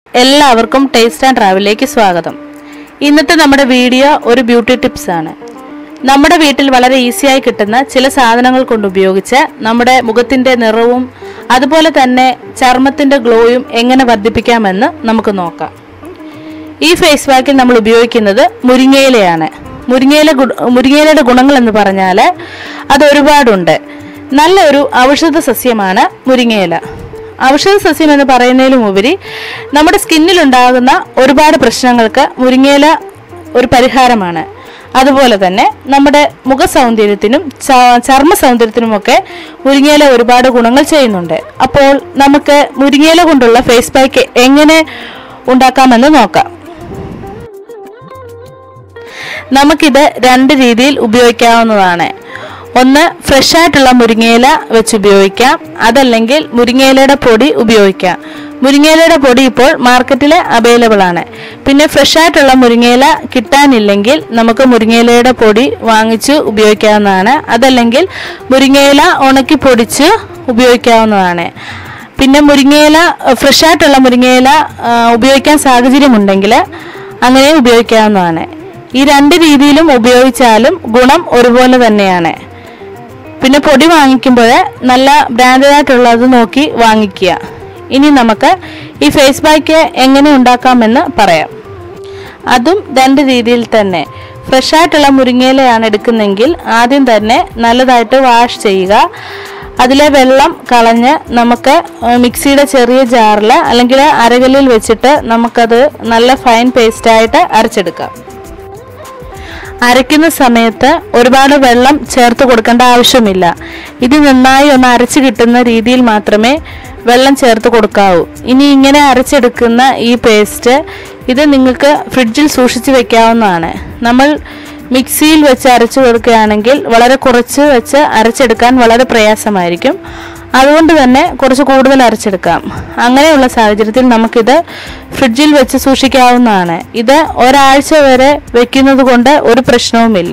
എല്ലാവർക്കും taste and ട്രാവലിലേക്ക് സ്വാഗതം ഇന്നത്തെ നമ്മുടെ വീഡിയോ ഒരു ബ്യൂട്ടി ടിപ്സ് ആണ് നമ്മുടെ വീട്ടിൽ വളരെ ഈസിയായി കിട്ടുന്ന ചില സാധനങ്ങൾ കൊണ്ട് ഉപയോഗിച്ച് നമ്മുടെ മുഖത്തിന്റെ നിറവും അതുപോലെ തന്നെ ചർമ്മത്തിന്റെ ഗ്ലോയും എങ്ങനെ വർദ്ധിപ്പിക്കാമെന്ന് നമുക്ക് നോക്കാം ഈ ഫേസ് പാക്കിൽ നമ്മൾ ഉപയോഗിക്കുന്നത് മുരിങ്ങയിലയാണ് മുരിങ്ങയില ഗു- മുരിങ്ങയിലയുടെ ഗുണങ്ങൾ എന്ന് പറഞ്ഞാൽ അത് ഒരുപാടുണ്ട് നല്ലൊരു ഔഷധ സസ്യമാണ് മുരിങ്ങയില ഔഷധ സസ്യം എന്ന് പറയുന്നതിലും ഉപരി നമ്മുടെ സ്കിന്നിലുണ്ടാകുന്ന ഒരുപാട് പ്രശ്നങ്ങൾക്ക് മുരിങ്ങയില ഒരു പരിഹാരമാണ് അതുപോലെ തന്നെ നമ്മുടെ മുഖ സൗന്ദര്യത്തിനും ച- ചർമ്മ സൗന്ദര്യത്തിനുമൊക്കെ മുരിങ്ങയില ഒരുപാട് ഗുണങ്ങൾ ചെയ്യുന്നുണ്ട് അപ്പോൾ നമുക്ക് മുരിങ്ങയില കൊണ്ടുള്ള ഫേസ് പാക്ക് എങ്ങനെ ഉണ്ടാക്കാമെന്ന് നോക്കാം നമുക്കിത് രണ്ട് രീതിയിൽ ഉപയോഗിക്കാവുന്നതാണ് ഒന്ന് ഫ്രഷ് ആയിട്ടുള്ള മുരിങ്ങയില വെച്ച് ഉപയോഗിക്കാം അതല്ലെങ്കിൽ മുരിങ്ങയിലയുടെ പൊടി ഉപയോഗിക്കാം മുരിങ്ങയിലയുടെ പൊടി ഇപ്പോൾ മാർക്കറ്റിൽ അവൈലബിൾ ആണ് പിന്നെ ഫ്രഷ് ആയിട്ടുള്ള മുരിങ്ങയില കിട്ടാനില്ലെങ്കിൽ നമുക്ക് മുരിങ്ങയിലയുടെ പൊടി വാങ്ങിച്ച് ഉപയോഗിക്കാവുന്നതാണ് അതല്ലെങ്കിൽ മുരിങ്ങയില ഉണക്കി പൊടിച്ച് ഉപയോഗിക്കാവുന്നതാണ് പിന്നെ മുരിങ്ങയില ഫ്രഷ് ആയിട്ടുള്ള മുരിങ്ങയില ആ, ഉപയോഗിക്കാൻ സാഹചര്യമുണ്ടെങ്കിൽ അങ്ങനെ ഉപയോഗിക്കാവുന്നതാണ് ഈ രണ്ട് രീതിയിലും ഉപയോഗിച്ചാലും ഗുണം ഒരുപോലെ തന്നെയാണ് പിന്നെ പൊടി വാങ്ങിക്കുമ്പോൾ നല്ല ബ്രാൻഡഡ് ആയിട്ടുള്ളത് നോക്കി വാങ്ങിക്കുക ഇനി നമുക്ക് ഈ ഫേസ് പാക്ക് എങ്ങനെ ഉണ്ടാക്കാമെന്ന് പറയാം അതും രണ്ട് രീതിയിൽ തന്നെ ഫ്രഷ് ആയിട്ടുള്ള മുരിങ്ങയിലയാണ് എടുക്കുന്നെങ്കിൽ ആദ്യം തന്നെ നല്ലതായിട്ട് വാഷ് ചെയ്യുക അതിലെ വെള്ളം കളഞ്ഞ് നമുക്ക് ഏഹ്, മിക്സിയുടെ ചെറിയ ജാറിൽ അല്ലെങ്കിൽ അരകല്ലിൽ വെച്ചിട്ട് നമുക്കത് നല്ല ഫൈൻ പേസ്റ്റായിട്ട് അരച്ചെടുക്കാം അരയ്ക്കുന്ന സമയത്ത് ഒരുപാട് വെള്ളം ചേർത്ത് കൊടുക്കേണ്ട ആവശ്യമില്ല ഇത് നന്നായി ഒന്ന് അരച്ച് കിട്ടുന്ന രീതിയിൽ മാത്രമേ വെള്ളം ചേർത്ത് കൊടുക്കാവൂ ഇനി ഇങ്ങനെ അരച്ചെടുക്കുന്ന ഈ പേസ്റ്റ് ഇത് നിങ്ങൾക്ക് ഫ്രിഡ്ജിൽ സൂക്ഷിച്ച് വെക്കാവുന്നതാണ് നമ്മൾ മിക്സിയിൽ വെച്ച് അരച്ചു കൊടുക്കുകയാണെങ്കിൽ വളരെ കുറച്ച് വെച്ച് അരച്ചെടുക്കാൻ വളരെ പ്രയാസമായിരിക്കും അതുകൊണ്ട് തന്നെ കുറച്ച് കൂടുതൽ അരച്ചെടുക്കാം അങ്ങനെയുള്ള സാഹചര്യത്തിൽ നമുക്കിത് ഫ്രിഡ്ജിൽ വെച്ച് സൂക്ഷിക്കാവുന്നതാണ് ഇത് ഒരാഴ്ച വരെ വെക്കുന്നത് കൊണ്ട് ഒരു പ്രശ്നവുമില്ല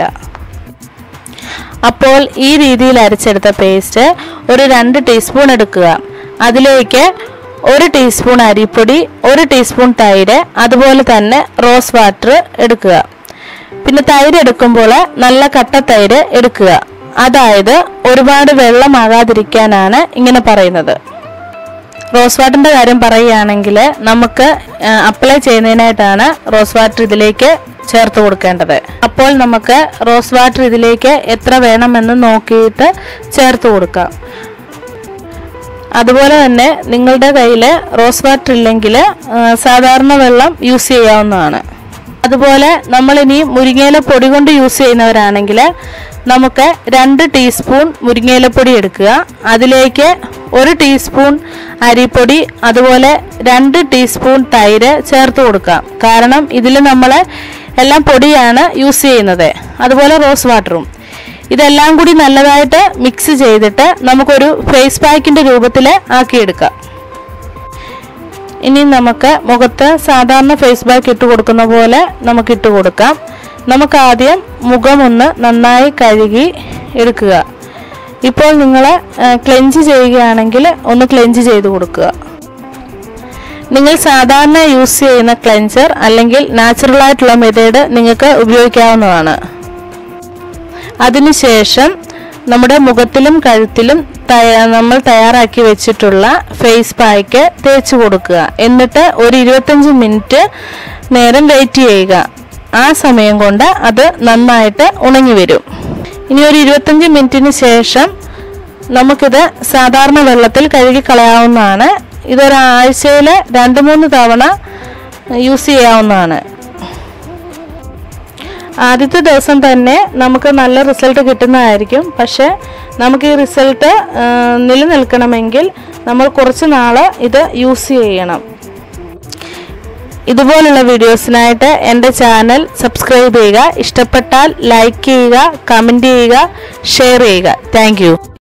അപ്പോൾ ഈ രീതിയിൽ അരച്ചെടുത്ത പേസ്റ്റ് ഒരു രണ്ട് ടീസ്പൂൺ എടുക്കുക അതിലേക്ക് ഒരു ടീസ്പൂൺ അരിപ്പൊടി ഒരു ടീസ്പൂൺ തൈര് അതുപോലെ തന്നെ റോസ് വാട്ടർ എടുക്കുക പിന്നെ തൈര് എടുക്കുമ്പോൾ നല്ല കട്ട തൈര് എടുക്കുക അതായത് ഒരുപാട് വെള്ളമാകാതിരിക്കാനാണ് ഇങ്ങനെ പറയുന്നത് റോസ് വാട്ടറിന്റെ കാര്യം പറയുകയാണെങ്കിൽ നമുക്ക് അപ്ലൈ ചെയ്യുന്നതിനായിട്ടാണ് റോസ് വാട്ടർ ഇതിലേക്ക് ചേർത്ത് കൊടുക്കേണ്ടത് അപ്പോൾ നമുക്ക് റോസ് വാട്ടർ ഇതിലേക്ക് എത്ര വേണമെന്ന് നോക്കിയിട്ട് ചേർത്ത് കൊടുക്കാം അതുപോലെ തന്നെ നിങ്ങളുടെ കയ്യിൽ റോസ് വാട്ടർ ഇല്ലെങ്കിൽ സാധാരണ വെള്ളം യൂസ് ചെയ്യാവുന്നതാണ് അതുപോലെ നമ്മളിനി മുരിങ്ങയില പൊടി കൊണ്ട് യൂസ് ചെയ്യുന്നവരാണെങ്കിൽ നമുക്ക് രണ്ട് ടീസ്പൂൺ മുരിങ്ങയിലപ്പൊടി എടുക്കുക അതിലേക്ക് ഒരു ടീസ്പൂൺ അരിപ്പൊടി അതുപോലെ രണ്ട് ടീസ്പൂൺ തൈര് ചേർത്ത് കൊടുക്കാം കാരണം ഇതിൽ നമ്മൾ എല്ലാം പൊടിയാണ് യൂസ് ചെയ്യുന്നത് അതുപോലെ റോസ് വാട്ടറും ഇതെല്ലാം കൂടി നല്ലതായിട്ട് മിക്സ് ചെയ്തിട്ട് നമുക്കൊരു ഫേസ് പാക്കിന്റെ രൂപത്തിൽ ആക്കിയെടുക്കാം ഇനി നമുക്ക് മുഖത്ത് സാധാരണ ഫേസ് പാക്ക് ഇട്ട് കൊടുക്കുന്ന പോലെ നമുക്ക് ഇട്ട് കൊടുക്കാം നമുക്ക് ആദ്യം മുഖം ഒന്ന് നന്നായി കഴുകി എടുക്കുക ഇപ്പോൾ നിങ്ങൾ ക്ലെൻജ് ചെയ്യുകയാണെങ്കിൽ ഒന്ന് ക്ലെൻജ് ചെയ്ത് കൊടുക്കുക നിങ്ങൾ സാധാരണ യൂസ് ചെയ്യുന്ന ക്ലെൻസർ അല്ലെങ്കിൽ നാച്ചുറൽ ആയിട്ടുള്ള മെത്തേഡ് നിങ്ങൾക്ക് ഉപയോഗിക്കാവുന്നതാണ് അതിനുശേഷം നമ്മുടെ മുഖത്തിലും കഴുത്തിലും തയ്യാ- നമ്മൾ തയ്യാറാക്കി വെച്ചിട്ടുള്ള ഫേസ് പാക്ക് തേച്ച് കൊടുക്കുക എന്നിട്ട് ഒരു ഇരുപത്തഞ്ച് മിനിറ്റ് നേരം വെയിറ്റ് ചെയ്യുക ആ സമയം കൊണ്ട് അത് നന്നായിട്ട് ഉണങ്ങി വരും ഇനി ഒരു ഇരുപത്തഞ്ച് മിനിറ്റിന് ശേഷം നമുക്കിത് സാധാരണ വെള്ളത്തിൽ കഴുകി കളയാവുന്നതാണ് ഇതൊരാഴ്ചയിൽ രണ്ട് മൂന്ന് തവണ യൂസ് ചെയ്യാവുന്നതാണ് ആദ്യത്തെ ദിവസം തന്നെ നമുക്ക് നല്ല റിസൾട്ട് കിട്ടുന്നതായിരിക്കും പക്ഷെ നമുക്ക് ഈ റിസൾട്ട് നിലനിൽക്കണമെങ്കിൽ നമ്മൾ കുറച്ച് നാൾ ഇത് യൂസ് ചെയ്യണം ഇതുപോലുള്ള വീഡിയോസിനായിട്ട് എൻ്റെ ചാനൽ സബ്സ്ക്രൈബ് ചെയ്യുക ഇഷ്ടപ്പെട്ടാൽ ലൈക്ക് ചെയ്യുക കമൻറ്റ് ചെയ്യുക ഷെയർ ചെയ്യുക താങ്ക്